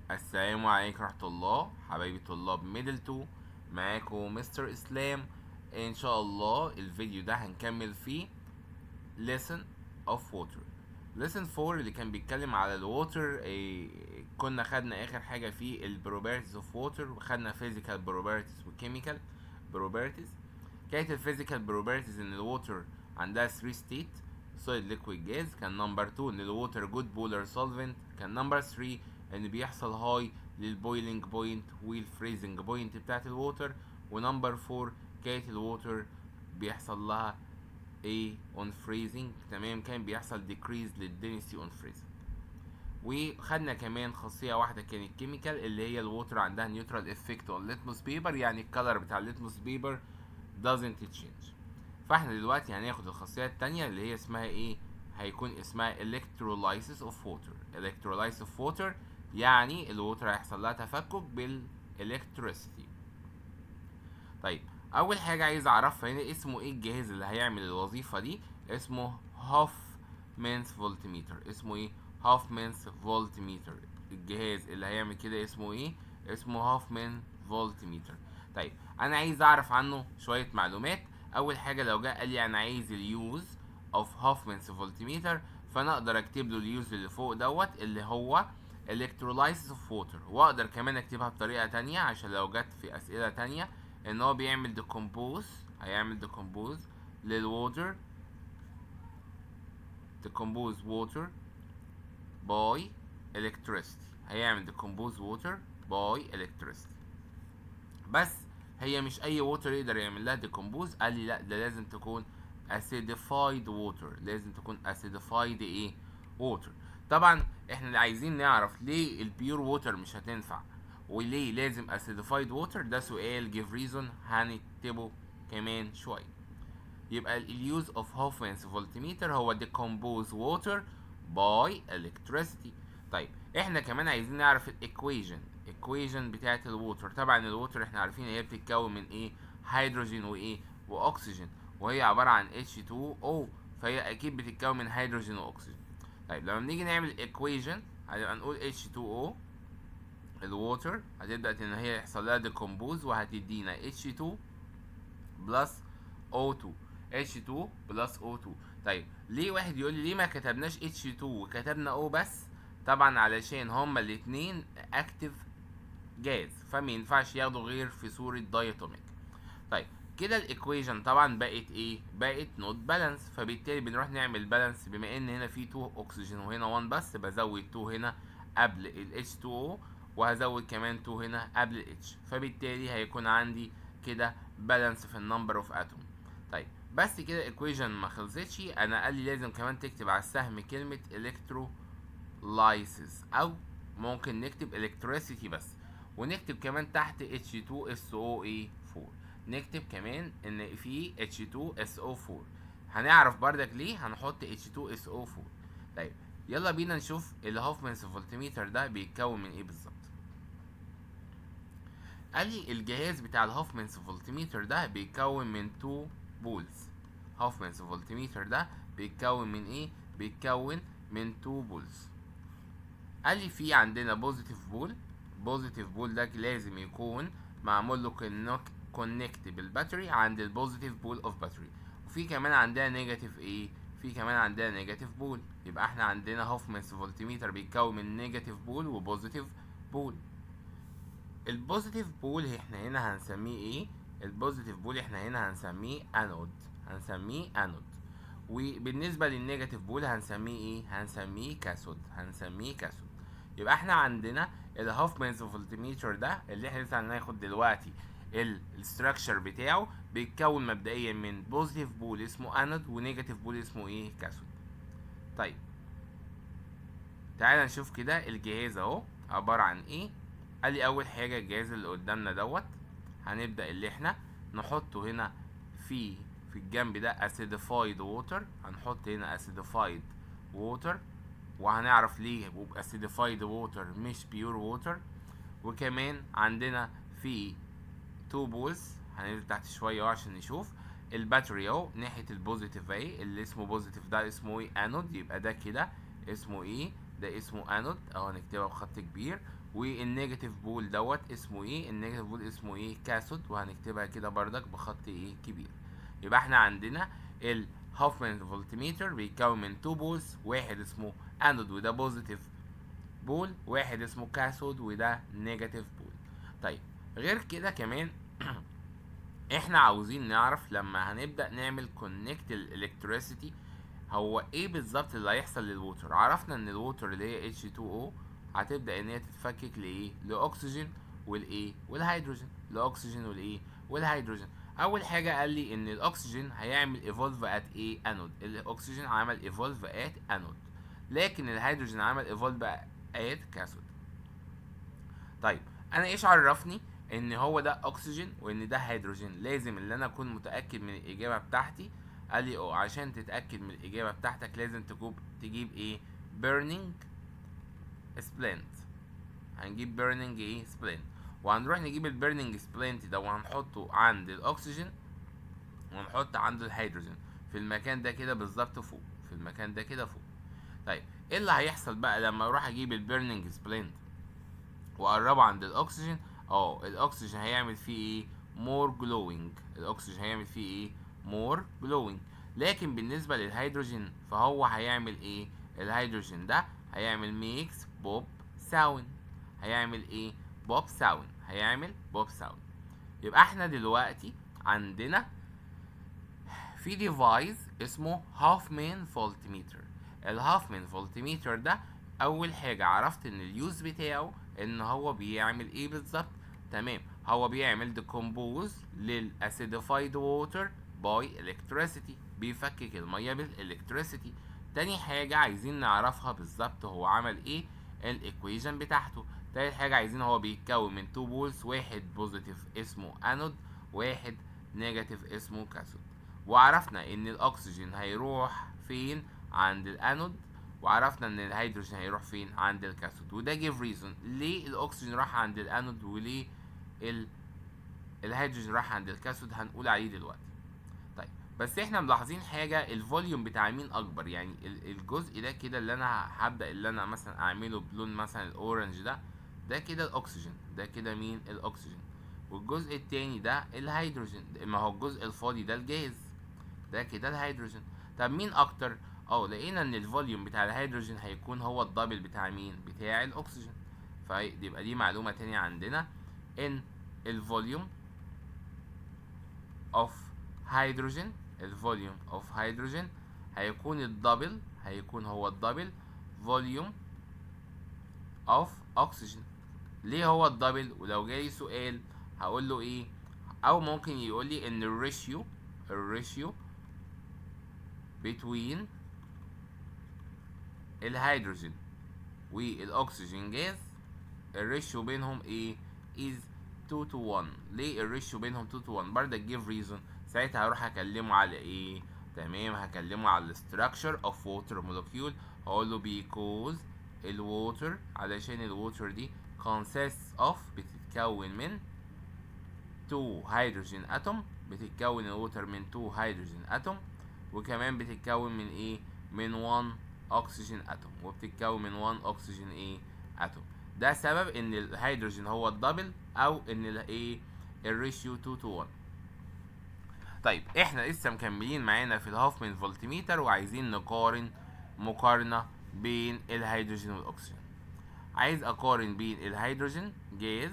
السلام عليكم ورحمة الله حبايبي طلاب ميدل 2 معاكم مستر اسلام ان شاء الله الفيديو ده هنكمل فيه lesson of water lesson 4 اللي كان بيتكلم على الووتر إيه كنا خدنا اخر حاجة فيه ال properties of water وخدنا physical properties و chemical properties كانت ال physical properties ان الووتر عندها 3 state solid liquid gas كان نمبر 2 ان الووتر good polar solvent كان نمبر 3 ان بيحصل هاي للبويلنج بوينت والفريزنج بوينت بتاعت الووتر ونمبر 4 كانت الووتر بيحصل لها ايه اون فريزنج تمام كان بيحصل ديكريز للدنسي اون فريزنج وخدنا كمان خاصية واحدة كانت كيميكال اللي هي الووتر عندها نيوترال افكت اون ليتموس بيبر يعني الكلر بتاع الليتموس بيبر doesn't change فاحنا دلوقتي هناخد الخاصية التانية اللي هي اسمها ايه هيكون اسمها electrolysis of water electrolysis of water يعني الووتر هيحصل لها تفكك بالالكتريسيتي طيب اول حاجه عايز اعرفها هنا اسمه ايه الجهاز اللي هيعمل الوظيفه دي اسمه هوفمانز فولتميتر اسمه ايه هوفمانز فولتميتر الجهاز اللي هيعمل كده اسمه ايه اسمه هوفمان فولتميتر طيب انا عايز اعرف عنه شويه معلومات اول حاجه لو جه قال لي انا عايز اليوز اوف هوفمانز فولتميتر فانا اقدر اكتب له اليوز اللي فوق دوت اللي هو electrolysis of water واقدر كمان اكتبها بطريقه تانية عشان لو جت في اسئله تانية ان هو بيعمل decompose هيعمل decompose للwater decompose water by electricity هيعمل decompose water by electricity بس هي مش اي ووتر يقدر يعمل لها decompose قال لي لا ده لازم تكون acidified water لازم تكون acidified ايه water طبعا احنا اللي عايزين نعرف ليه البيور ووتر مش هتنفع وليه لازم acidified water ده سؤال give reason هنكتبه كمان شوية يبقى ال use of Hoffman's voltmeter هو decompose water by electricity طيب احنا كمان عايزين نعرف الايكويجن equation بتاعت الووتر طبعا الووتر احنا عارفين هي بتتكون من ايه هيدروجين وايه واكسجين وهي عبارة عن H2O فهي اكيد بتتكون من هيدروجين واكسجين طيب لما نيجي نعمل equation هنبقى نقول H2O الووتر هتبدأ ان هي يحصل لها decompose وهتدينا H2 بلس O2 H2 بلس O2 طيب ليه واحد يقول لي ليه ما كتبناش H2 وكتبنا O بس طبعا علشان هما الاتنين اكتف جاز فما ينفعش ياخدوا غير في صورة دايتوميك طيب كده الايكويشن طبعا بقت ايه بقت نوت بالانس فبالتالي بنروح نعمل بالانس بما ان هنا في 2 اكسجين وهنا 1 بس بزود 2 هنا قبل ال H2O وهزود كمان 2 هنا قبل ال H فبالتالي هيكون عندي كده بالانس في النمبر اوف اتوم طيب بس كده ايكويشن ما خلصتش انا قال لي لازم كمان تكتب على السهم كلمة electrolysis او ممكن نكتب electricity بس ونكتب كمان تحت H2SOA4 نكتب كمان ان في H2SO4 هنعرف بردك ليه هنحط H2SO4 طيب يلا بينا نشوف الهوفمانز فولتميتر ده بيتكون من ايه بالظبط قال لي الجهاز بتاع الهوفمانز فولتميتر ده بيتكون من 2 بولز هوفمانز فولتميتر ده بيتكون من ايه بيتكون من 2 بولز قال لي في عندنا بوزيتيف بول بوزيتيف بول ده لازم يكون معمول له كونكت بالباتري عند البوزيتيف بول اوف باتري وفي كمان عندنا نيجاتيف ايه في كمان عندنا نيجاتيف بول يبقى احنا عندنا هوفمانز فولتميتر بيتكون من نيجاتيف بول وبوزيتيف بول البوزيتيف بول احنا هنا هنسميه ايه البوزيتيف بول احنا هنا هنسميه انود هنسميه انود وبالنسبة للنيجاتيف بول هنسميه ايه هنسميه كاثود هنسميه كاثود يبقى احنا عندنا الهوفمانز فولتميتر ده اللي احنا لسه هناخد دلوقتي الستراكشر بتاعه بيتكون مبدئيا من بوزيتيف بول اسمه انود ونيجاتيف بول اسمه ايه كاثود طيب تعالى نشوف كده الجهاز اهو عبارة عن ايه قال لي اول حاجة الجهاز اللي قدامنا دوت هنبدأ اللي احنا نحطه هنا في في الجنب ده acidified water هنحط هنا acidified water وهنعرف ليه بيبقى acidified water مش pure water وكمان عندنا في تو بولز هننزل تحت شوية اهو عشان نشوف الباتري اهو ناحية البوزيتيف اهي اللي اسمه بوزيتيف ده اسمه ايه انود يبقى ده كده اسمه ايه ده اسمه انود اهو هنكتبها بخط كبير والنيجاتيف بول دوت اسمه ايه النيجاتيف بول اسمه ايه كاثود وهنكتبها كده بردك بخط ايه كبير يبقى احنا عندنا الهوفمان فولتميتر بيتكون من تو بولز واحد اسمه انود وده بوزيتيف بول واحد اسمه كاثود وده نيجاتيف بول طيب غير كده كمان احنا عاوزين نعرف لما هنبدأ نعمل كونكت الالكتريسيتي هو ايه بالظبط اللي هيحصل للووتر عرفنا ان الووتر اللي هي H2O هتبدأ ان هي تتفكك لايه لاكسجين والايه والهيدروجين لاكسجين والايه والهيدروجين اول حاجه قال لي ان الاكسجين هيعمل ايفولف ات ايه انود الاكسجين عمل ايفولف ات انود لكن الهيدروجين عمل ايفولف ات كاثود طيب انا ايش عرفني ان هو ده اكسجين وان ده هيدروجين لازم ان انا اكون متاكد من الاجابه بتاعتي قال لي اه عشان تتاكد من الاجابه بتاعتك لازم تجيب تجيب ايه burning splint هنجيب burning ايه splint وهنروح نجيب البيرنينج سبلنت ده وهنحطه عند الاكسجين ونحط عنده الهيدروجين في المكان ده كده بالظبط فوق في المكان ده كده فوق طيب ايه اللي هيحصل بقى لما اروح اجيب البيرنينج سبلنت واقربه عند الاكسجين اه الاكسجين هيعمل فيه ايه مور جلوينج الاكسجين هيعمل فيه ايه مور جلوينج لكن بالنسبه للهيدروجين فهو هيعمل ايه الهيدروجين ده هيعمل ميكس بوب ساوند هيعمل ايه بوب ساوند هيعمل بوب ساوند يبقى احنا دلوقتي عندنا في ديفايس اسمه هافمان فولتميتر الهافمان فولتميتر ده اول حاجه عرفت ان اليوز بتاعه ان هو بيعمل ايه بالظبط تمام هو بيعمل ديكومبوز للاسيديفايد ووتر باي الكتريسيتي بيفكك الميه بالالكتريسيتي تاني حاجه عايزين نعرفها بالظبط هو عمل ايه الايكويشن بتاعته تالت حاجة عايزين هو بيتكون من تو بولز واحد بوزيتيف اسمه انود واحد نيجاتيف اسمه كاثود وعرفنا ان الاكسجين هيروح فين عند الانود وعرفنا ان الهيدروجين هيروح فين عند الكاثود وده جيف ريزون ليه الاكسجين راح عند الانود وليه ال... الهيدروجين راح عند الكاثود هنقول عليه دلوقتي طيب بس احنا ملاحظين حاجة الفوليوم بتاع مين اكبر يعني الجزء ده كده اللي انا هبدأ اللي انا مثلا اعمله بلون مثلا الاورنج ده ده كده الاكسجين ده كده مين الاكسجين والجزء التاني ده الهيدروجين ما هو الجزء الفاضي ده الجاز ده كده الهيدروجين طب مين اكتر اه لقينا ان الفوليوم بتاع الهيدروجين هيكون هو الدبل بتاع مين بتاع الاكسجين فيبقى دي معلومه تانية عندنا ان الفوليوم اوف هيدروجين الفوليوم اوف هيدروجين هيكون الدبل هيكون هو الدبل فوليوم اوف اكسجين ليه هو الدبل ولو جاي سؤال هقول له ايه او ممكن يقول لي ان الريشيو الريشيو between الهيدروجين والاكسجين جاز الريشيو بينهم ايه is 2 to 1 ليه الريشيو بينهم 2 to 1 برضه give reason ساعتها هروح اكلمه على ايه تمام هكلمه على الستراكشر اوف ووتر molecule هقول له because الووتر علشان الووتر دي consists of بتتكون من 2 هيدروجين اتوم بتتكون الووتر من 2 هيدروجين اتوم وكمان بتتكون من ايه من 1 اكسجين اتوم وبتتكون من 1 اكسجين ايه اتوم ده سبب ان الهيدروجين هو الدبل او ان الايه الريشيو 2 to 1 طيب احنا لسه مكملين معانا في الهوفمان فولتميتر وعايزين نقارن مقارنه بين الهيدروجين والاكسجين عايز اقارن بين الهيدروجين جاز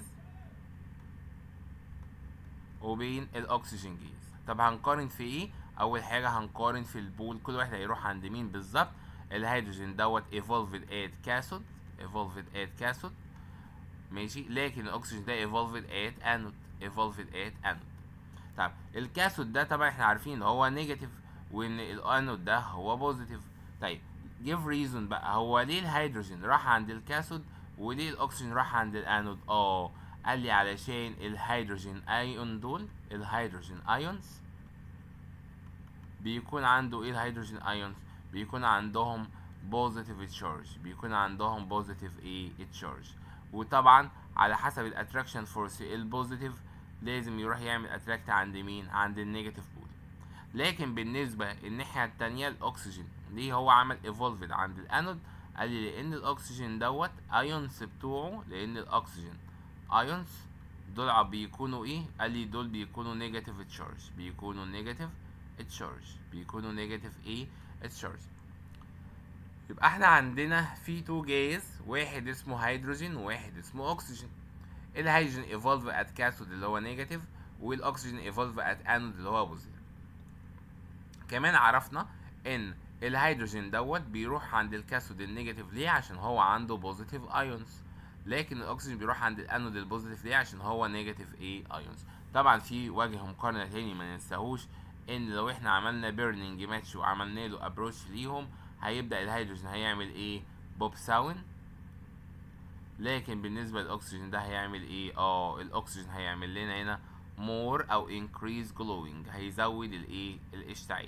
وبين الاكسجين جاز طب هنقارن في ايه اول حاجه هنقارن في البول كل واحد هيروح عند مين بالظبط الهيدروجين دوت evolved at cathode evolved at cathode ماشي لكن الاكسجين ده evolved at anode evolved at anode طب الكاثود ده طبعا احنا عارفين ان هو نيجاتيف وان الانود ده هو بوزيتيف طيب give reason بقى هو ليه الهيدروجين راح عند الكاثود وليه الاكسجين راح عند الانود اه قال لي علشان الهيدروجين ايون دول الهيدروجين ايونز بيكون عنده ايه الهيدروجين ايونز بيكون عندهم بوزيتيف تشارج بيكون عندهم بوزيتيف ايه تشارج وطبعا على حسب الاتراكشن فورس البوزيتيف لازم يروح يعمل اتراكت عند مين عند النيجاتيف بول لكن بالنسبه الناحيه التانية الاكسجين ليه هو عمل ايفولفد عند الانود قال لي لان الاكسجين دوت ايونز بتوعه لان الاكسجين ايونز دول بيكونوا ايه قال لي دول بيكونوا نيجاتيف تشارج بيكونوا نيجاتيف تشارج بيكونوا نيجاتيف ايه تشارج يبقى احنا عندنا في تو جاز واحد اسمه هيدروجين وواحد اسمه اكسجين الهيدروجين ايفولف ات كاثود اللي هو نيجاتيف والاكسجين ايفولف ات انود اللي هو بوزيتيف كمان عرفنا ان الهيدروجين دوت بيروح عند الكاثود النيجاتيف ليه عشان هو عنده بوزيتيف ايونز لكن الاكسجين بيروح عند الانود البوزيتيف ليه عشان هو نيجاتيف ايه ايونز طبعا في وجه مقارنه تاني ما ننساهوش ان لو احنا عملنا بيرنينج ماتش وعملنا له ابروش ليهم هيبدا الهيدروجين هيعمل ايه بوب ساون لكن بالنسبه للاكسجين ده هيعمل ايه اه الاكسجين هيعمل لنا هنا more او increase glowing هيزود الايه الاشتعال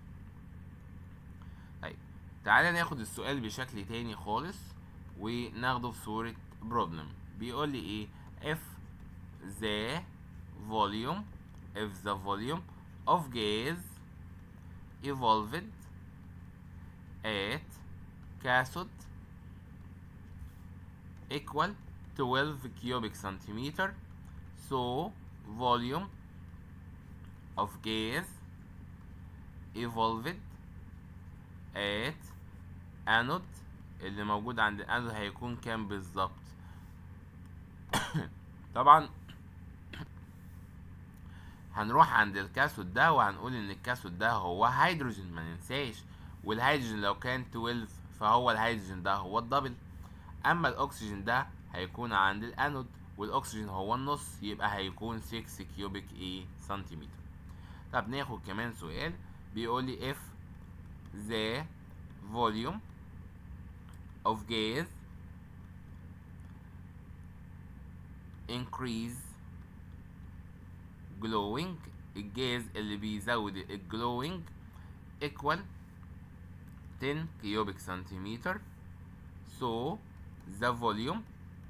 طيب تعالى ناخد السؤال بشكل تاني خالص وناخده في صورة problem بيقول لي ايه if the volume if the volume of gas evolved at cathode equal 12 cubic centimeter so volume of gas evolved at anode اللي موجود عند الانود هيكون كام بالظبط طبعا هنروح عند الكاثود ده وهنقول ان الكاثود ده هو هيدروجين ما ننساش والهيدروجين لو كان 12 فهو الهيدروجين ده هو الدبل اما الاكسجين ده هيكون عند الانود والاكسجين هو النص يبقى هيكون 6 كيوبيك ايه سنتيمتر طب ناخد كمان سؤال بيقول لي if the volume of gas increase glowing الجاز اللي بيزود الجلوينج equal 10 cubic centimeter so the volume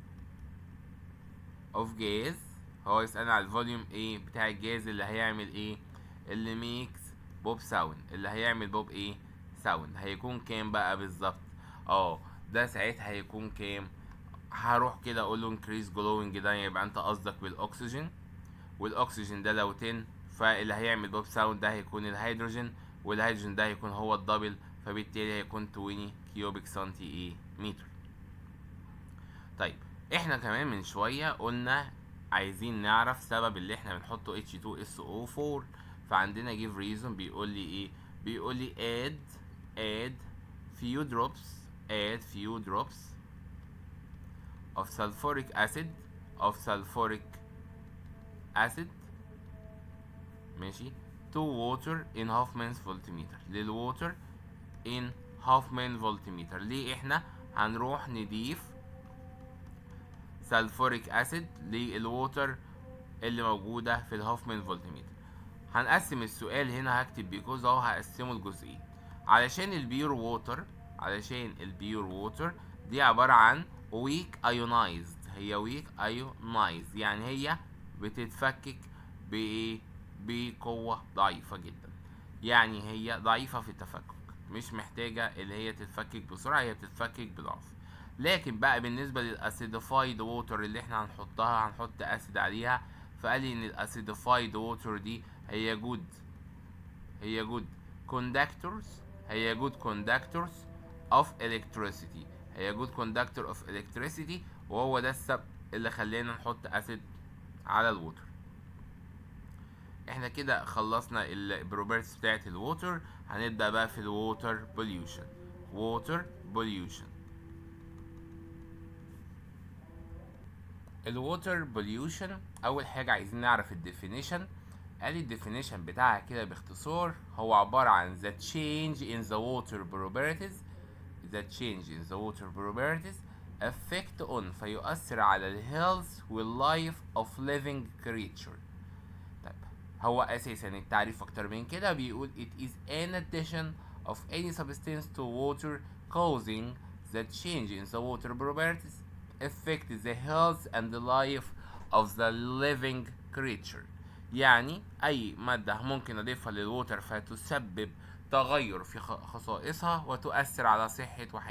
of gas هو يسألنا على الفوليوم ايه بتاع الجاز اللي هيعمل ايه اللي ميكس بوب ساوند اللي هيعمل بوب ايه ساوند هيكون كام بقى بالظبط اه ده ساعتها هيكون كام هروح كده اقول له انكريز جلوينج ده يبقى انت قصدك بالاكسجين والاكسجين ده لو 10 فاللي هيعمل بوب ساوند ده هيكون الهيدروجين والهيدروجين ده هيكون هو الدبل فبالتالي هيكون 20 كيوبيك سنتي ايه متر طيب احنا كمان من شويه قلنا عايزين نعرف سبب اللي احنا بنحطه H2SO4 فعندنا give reason بيقول لي ايه بيقول لي add add few drops add few drops of sulfuric acid of sulfuric acid ماشي to water in Hoffman's voltmeter للووتر in Hoffman voltmeter ليه احنا هنروح نضيف سلفوريك اسيد للووتر اللي موجودة في الهوفمان فولتميتر هنقسم السؤال هنا هكتب بيكوز اهو هقسمه لجزئين علشان البيور ووتر علشان البيور ووتر دي عبارة عن ويك ايونايزد هي ويك ايونايزد يعني هي بتتفكك بايه بقوة ضعيفة جدا يعني هي ضعيفة في التفكك مش محتاجة اللي هي تتفكك بسرعة هي بتتفكك بضعف لكن بقى بالنسبة للاسيديفايد ووتر اللي احنا هنحطها هنحط اسيد عليها فقال لي ان الاسيديفايد ووتر دي هي جود هي جود conductors هي جود conductors of electricity هي جود conductor of electricity وهو ده السبب اللي خلينا نحط اسيد على الووتر احنا كده خلصنا البروبرتيز بتاعت الووتر هنبدأ بقى في الووتر بوليوشن ووتر بوليوشن الووتر بوليوشن اول حاجه عايزين نعرف الديفينيشن قال الديفينيشن بتاعها كده باختصار هو عباره عن the change in the water properties the change in the water properties affect on فيؤثر على ال health وال life of living creature طيب هو اساسا التعريف اكتر من كده بيقول it is an addition of any substance to water causing the change in the water properties affect the health and the life of the living creature يعني أي مادة ممكن أضيفها للووتر فتسبب تغير في خصائصها وتؤثر على صحة وحياة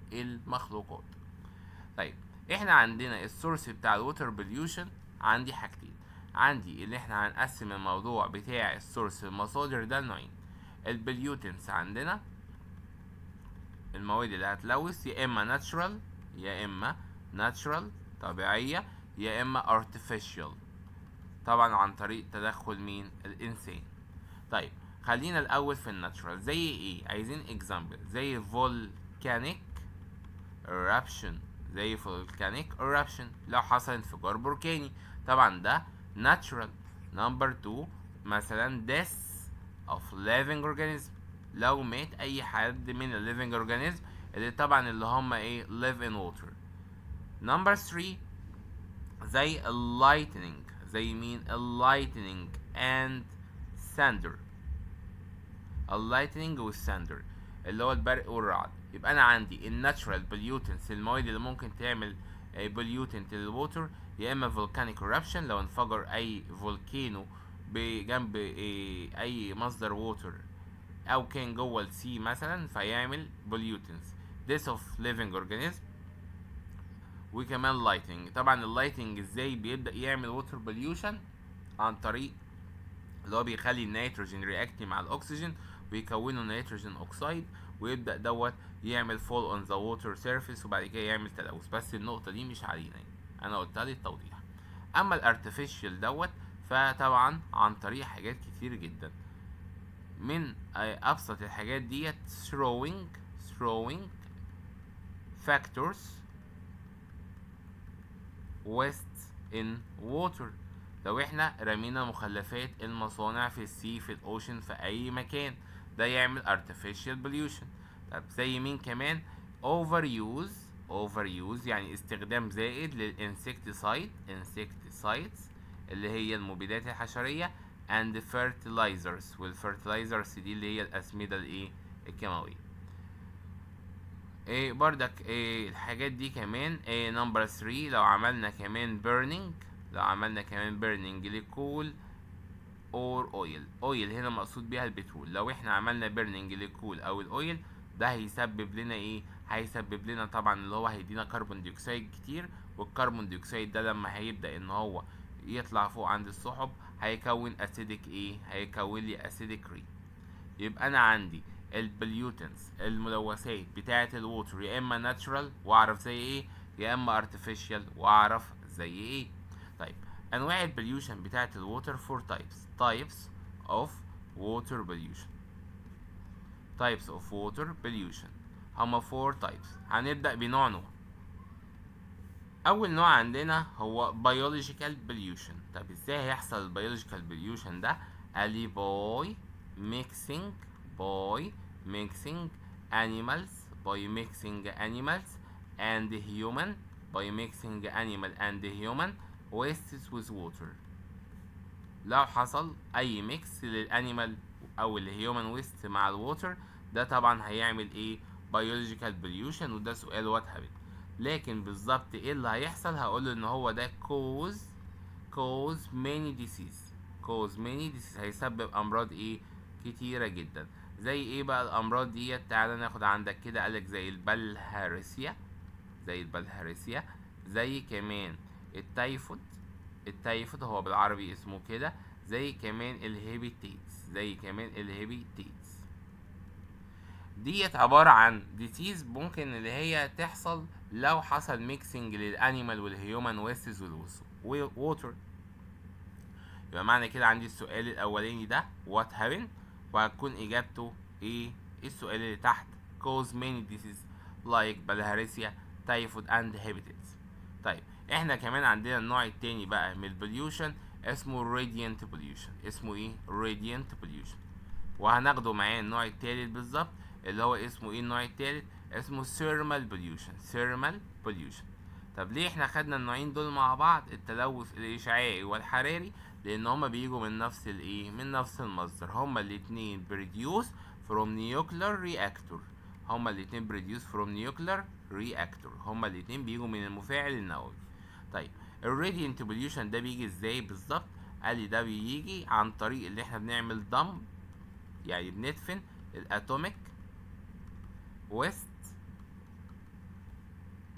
المخلوقات طيب احنا عندنا السورس بتاع الووتر بوليوشن عندي حاجتين عندي اللي احنا هنقسم الموضوع بتاع السورس المصادر ده لنوعين البليوتنس عندنا المواد اللي هتلوث يا اما ناتشرال يا اما ناتشرال طبيعيه يا اما artificial طبعا عن طريق تدخل مين الانسان طيب خلينا الاول في الناتشرال زي ايه عايزين اكزامبل زي volcanic eruption زي volcanic eruption لو حصل انفجار بركاني طبعا ده natural number two مثلا death of living organism لو مات اي حد من ال living organism اللي طبعا اللي هم ايه live in water number three زي ال lightning زي مين ال lightning and thunder ال lightning والثاندر اللي هو البرق والرعد يبقى انا عندي الناتشرال بوليوتنس المواد اللي ممكن تعمل بوليوتنت للووتر يا اما volcanic eruption لو انفجر اي فولكانو بجنب اي مصدر ووتر او كان جوه السي مثلا فيعمل بوليوتنس death of living organism وكمان لايتنج طبعا اللايتنج ازاي بيبدا يعمل ووتر بوليوشن عن طريق اللي هو بيخلي النيتروجين رياكت مع الاكسجين ويكونوا نيتروجين اوكسيد ويبدا دوت يعمل فول اون ذا ووتر سيرفيس وبعد كده يعمل تلوث بس النقطه دي مش علينا يعني. انا قلتها للتوضيح اما الارتفيشال دوت فطبعا عن طريق حاجات كتير جدا من ابسط الحاجات ديت throwing throwing factors waste in water لو احنا رمينا مخلفات المصانع في السي في الاوشن في اي مكان ده يعمل artificial pollution طب زي مين كمان overuse overuse يعني استخدام زائد للانسكتيسايد insecticides اللي هي المبيدات الحشرية and fertilizers والfertilizers دي اللي هي الأسمدة الايه الكيماوية ايه بردك ايه الحاجات دي كمان ايه نمبر 3 لو عملنا كمان burning لو عملنا كمان burning لكول اور اويل اويل هنا مقصود بيها البترول لو احنا عملنا burning للكول او الاويل ده هيسبب لنا ايه هيسبب لنا طبعا اللي هو هيدينا كربون ديوكسيد كتير والكربون ديوكسيد ده لما هيبدا ان هو يطلع فوق عند السحب هيكون اسيدك ايه هيكون لي اسيدك ري يبقى انا عندي البليوتنس الملوثات بتاعه الووتر يا اما ناتشرال واعرف زي ايه يا اما ارتفيشال واعرف زي ايه طيب انواع البليوشن بتاعه الووتر فور تايبس تايبس اوف ووتر بليوشن types of water pollution هما four types هنبدأ بنوع نوع أول نوع عندنا هو biological pollution طب ازاي هيحصل ال biological pollution ده قال لي by mixing by mixing animals by mixing animals and human by mixing animal and human wastes with water لو حصل أي ميكس للأنيمال أو الهيومن ويست مع الووتر ده طبعا هيعمل ايه biological pollution وده سؤال وات هابت لكن بالظبط ايه اللي هيحصل هقوله ان هو ده cause cause many disease cause many disease هيسبب امراض ايه كتيرة جدا زي ايه بقى الامراض ديت تعالى ناخد عندك كده قالك زي البلهارسيا زي البلهارسيا زي كمان التايفود التايفود هو بالعربي اسمه كده زي كمان الهيبيتيتس زي كمان الهيبيتيتس ديت عبارة عن ديتيز ممكن اللي هي تحصل لو حصل ميكسنج للانيمال والهيومن ويستز والووتر يبقى معنى كده عندي السؤال الاولاني ده وات هابن وهتكون اجابته ايه السؤال اللي تحت cause many diseases like bilharzia typhoid and hepatitis طيب احنا كمان عندنا النوع التاني بقى من البوليوشن اسمه radiant pollution اسمه ايه radiant pollution وهناخده معاه النوع التالت بالظبط اللي هو اسمه ايه النوع التالت اسمه thermal pollution thermal pollution طب ليه احنا خدنا النوعين دول مع بعض التلوث الاشعاعي والحراري لان هما بيجوا من نفس الايه من نفس المصدر هما الاتنين produce from nuclear reactor هما الاتنين produce from nuclear reactor هما الاتنين بيجوا من المفاعل النووي طيب الراديانت بوليوشن ده بيجي ازاي بالظبط قال لي ده بيجي عن طريق اللي احنا بنعمل ضم يعني بندفن الاتوميك ويست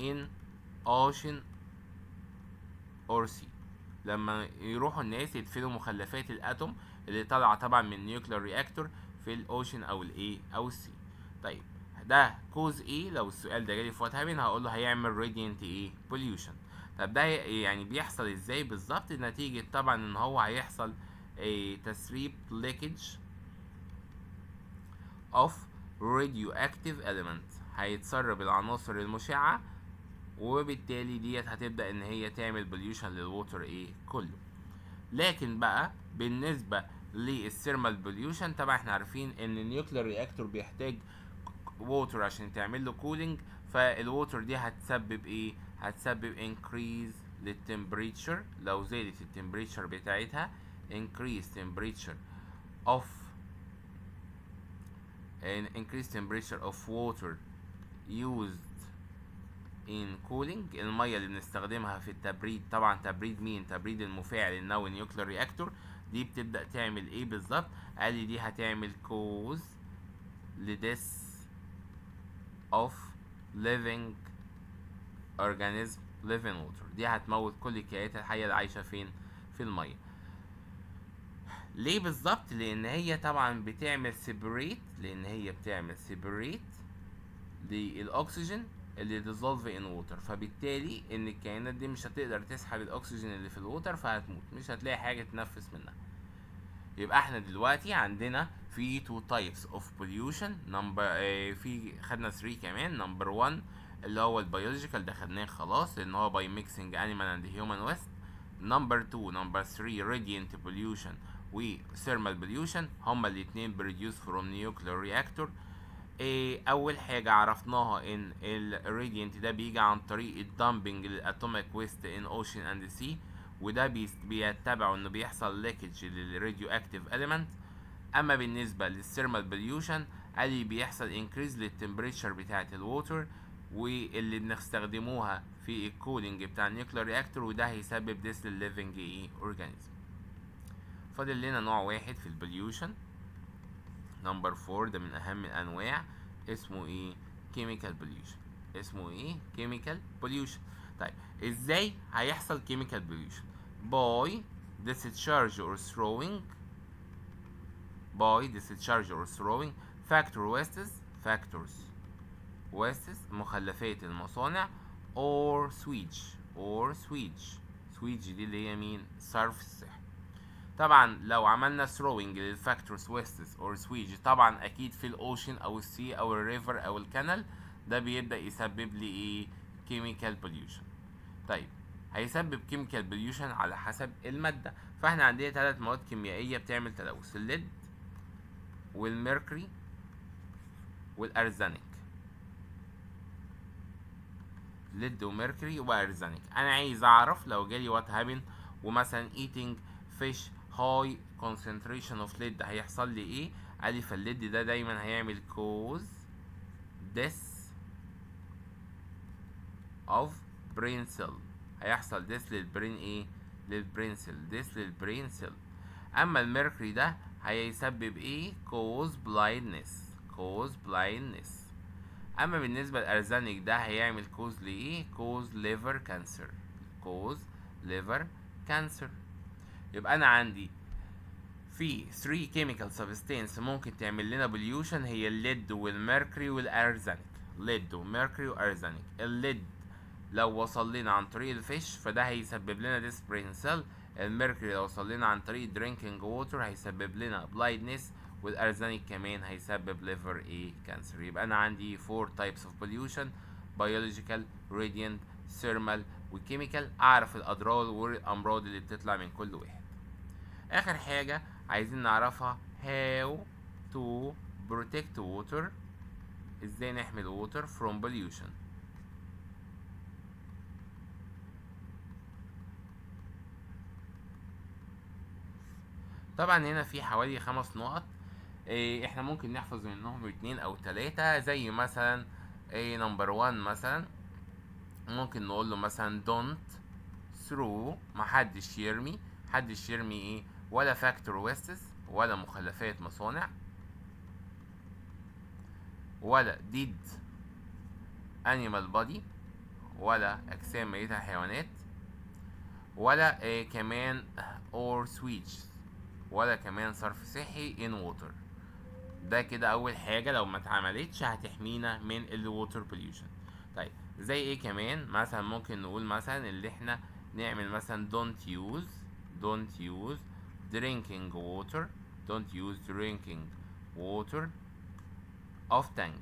in ocean or sea لما يروحوا الناس يدفنوا مخلفات الاتوم اللي طالعه طبعا من نيوكلير رياكتور في الاوشن او الايه او السي طيب ده كوز ايه لو السؤال ده جالي في وات هابن هقول له هيعمل راديانت ايه بوليوشن طب ده يعني بيحصل ازاي بالظبط نتيجه طبعا ان هو هيحصل a تسريب leakage of radioactive element هيتسرب العناصر المشعة وبالتالي ديت هتبدأ ان هي تعمل pollution للووتر ايه كله لكن بقى بالنسبة للثيرمال pollution طبعا احنا عارفين ان النيوكلير رياكتور بيحتاج ووتر عشان تعمل له كولينج فالووتر دي هتسبب ايه هتسبب increase للتمبريتشر لو زادت التمبريتشر بتاعتها increase temperature of an increased temperature of water used in cooling المية اللي بنستخدمها في التبريد طبعا تبريد مين تبريد المفاعل النووي نيوكلير رياكتور دي بتبدأ تعمل ايه بالظبط قال لي دي هتعمل cause لديس of living organism living water دي هتموت كل الكائنات الحية اللي عايشة فين في المية ليه بالظبط لان هي طبعا بتعمل سيبريت لان هي بتعمل سيبريت للاكسجين اللي ديزولف ان ووتر فبالتالي ان الكائنات دي مش هتقدر تسحب الاكسجين اللي في الووتر فهتموت مش هتلاقي حاجه تنفس منها يبقى احنا دلوقتي عندنا في تو تايبس اوف بوليوشن نمبر في خدنا 3 كمان نمبر 1 اللي هو البيولوجيكال ده خدناه خلاص لان هو باي ميكسنج انيمال اند هيومن ويست نمبر 2 نمبر 3 راديانت بوليوشن وثيرمال بوليوشن هما الاتنين بريديوس فروم نيوكلير رياكتور اول حاجة عرفناها ان الراديانت ده بيجي عن طريق الدامبنج للاتوميك ويست ان اوشن اند سي وده بيتبعه انه بيحصل ليكج للراديو اكتيف اليمنت اما بالنسبة للثيرمال بوليوشن قال لي بيحصل انكريز للتمبريتشر بتاعة الووتر واللي بنستخدموها في الكولينج بتاع النيوكلير رياكتور وده هيسبب ديس للليفنج ايه اورجانيزم فاضل لنا نوع واحد في البوليوشن نمبر فور ده من اهم الانواع اسمه ايه كيميكال بوليوشن اسمه ايه كيميكال بوليوشن طيب ازاي هيحصل كيميكال بوليوشن باي discharge or throwing by discharge or throwing factor wastes factors wastes مخلفات المصانع or switch or switch switch دي اللي هي مين صرف الصحي طبعا لو عملنا throwing للفاكتورز ويستس اور سويج طبعا اكيد في الاوشن او السي او الريفر او الكانال ده بيبدا يسبب لي ايه كيميكال بوليوشن طيب هيسبب كيميكال بوليوشن على حسب الماده فاحنا عندنا ثلاث مواد كيميائيه بتعمل تلوث الليد والميركوري والارزانيك ليد وميركوري وارزانيك انا عايز اعرف لو جالي وات هابن ومثلا eating fish high concentration of lead هيحصل لي ايه قال لي فالليد ده دايما هيعمل cause death of brain cell هيحصل death للبرين ايه للبرين سيل death للبرين سيل اما الميركوري ده هيسبب ايه cause blindness cause blindness اما بالنسبه للارزانيك ده هيعمل كوز لايه كوز ليفر كانسر كوز ليفر كانسر يبقى انا عندي في 3 كيميكال سبستانس ممكن تعمل لنا بوليوشن هي الليد والميركوري والارزانيك ليد وميركوري وارزانيك الليد لو وصل لنا عن طريق الفيش فده هيسبب لنا ديسبرين سيل الميركوري لو وصل لنا عن طريق درينكينج ووتر هيسبب لنا بلايندنس والارزانيك كمان هيسبب ليفر ايه كانسر يبقى انا عندي 4 types of pollution biological radiant thermal وكيميكال اعرف الاضرار والامراض اللي بتطلع من كل واحد اخر حاجه عايزين نعرفها how to protect water ازاي نحمي water from pollution طبعا هنا في حوالي خمس نقط إيه احنا ممكن نحفظ منهم اتنين او تلاتة زي مثلا ايه نمبر وان مثلا ممكن نقول له مثلا don't throw محدش يرمي محدش يرمي ايه ولا فاكتور ويستس ولا مخلفات مصانع ولا dead animal body ولا اجسام ميتة حيوانات ولا آه كمان or switch ولا كمان صرف صحي in water ده كده اول حاجة لو ما اتعملتش هتحمينا من الووتر pollution طيب زي ايه كمان مثلا ممكن نقول مثلا اللي احنا نعمل مثلا don't use don't use drinking water don't use drinking water of tank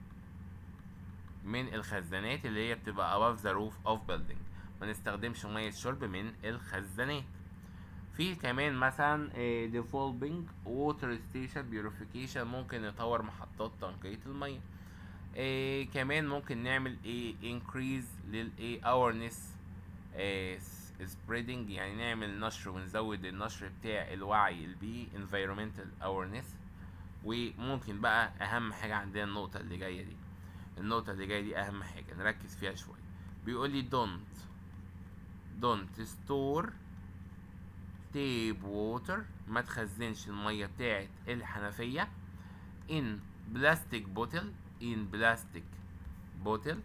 من الخزانات اللي هي بتبقى above the roof of building ما نستخدمش مية شرب من الخزانات في كمان مثلا آه، developing water station purification ممكن نطور محطات تنقية المية آه كمان ممكن نعمل ايه increase لل ايه awareness آه spreading يعني نعمل نشر ونزود النشر بتاع الوعي البيئي environmental awareness وممكن بقى اهم حاجة عندنا النقطة اللي جاية دي النقطة اللي جاية دي اهم حاجة نركز فيها شوية بيقول لي don't don't store tap water ما تخزنش المية بتاعت الحنفية in plastic bottle in plastic bottle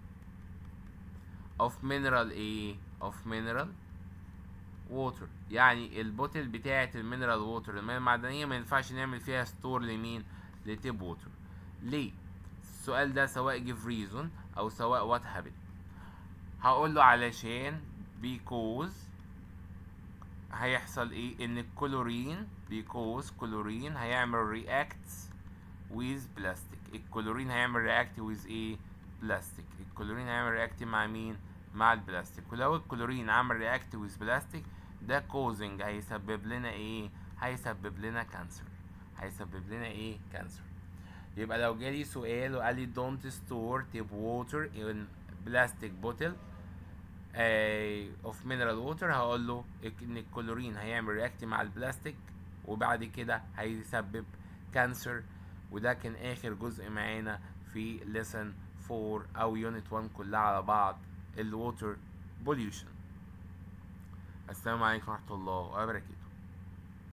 of mineral ايه of mineral water يعني البوتل بتاعة المينرال ووتر المياه المعدنية ما ينفعش نعمل فيها ستور لمين لتيب ووتر ليه السؤال ده سواء give reason او سواء what happened هقول له علشان because هيحصل ايه ان الكلورين because كلورين هيعمل reacts with plastic الكلورين هيعمل react with ايه بلاستيك الكلورين هيعمل react مع مين مع البلاستيك ولو الكلورين عمل react with plastic ده causing هيسبب لنا ايه هيسبب لنا كانسر هيسبب لنا ايه كانسر يبقى لو جالي سؤال وقال لي don't store tap water in plastic bottle آه of mineral water هقول له ان الكلورين هيعمل رياكت مع البلاستيك وبعد كده هيسبب كانسر وده كان اخر جزء معانا في lesson 4 او unit 1 كلها على بعض الووتر pollution السلام عليكم ورحمة الله وبركاته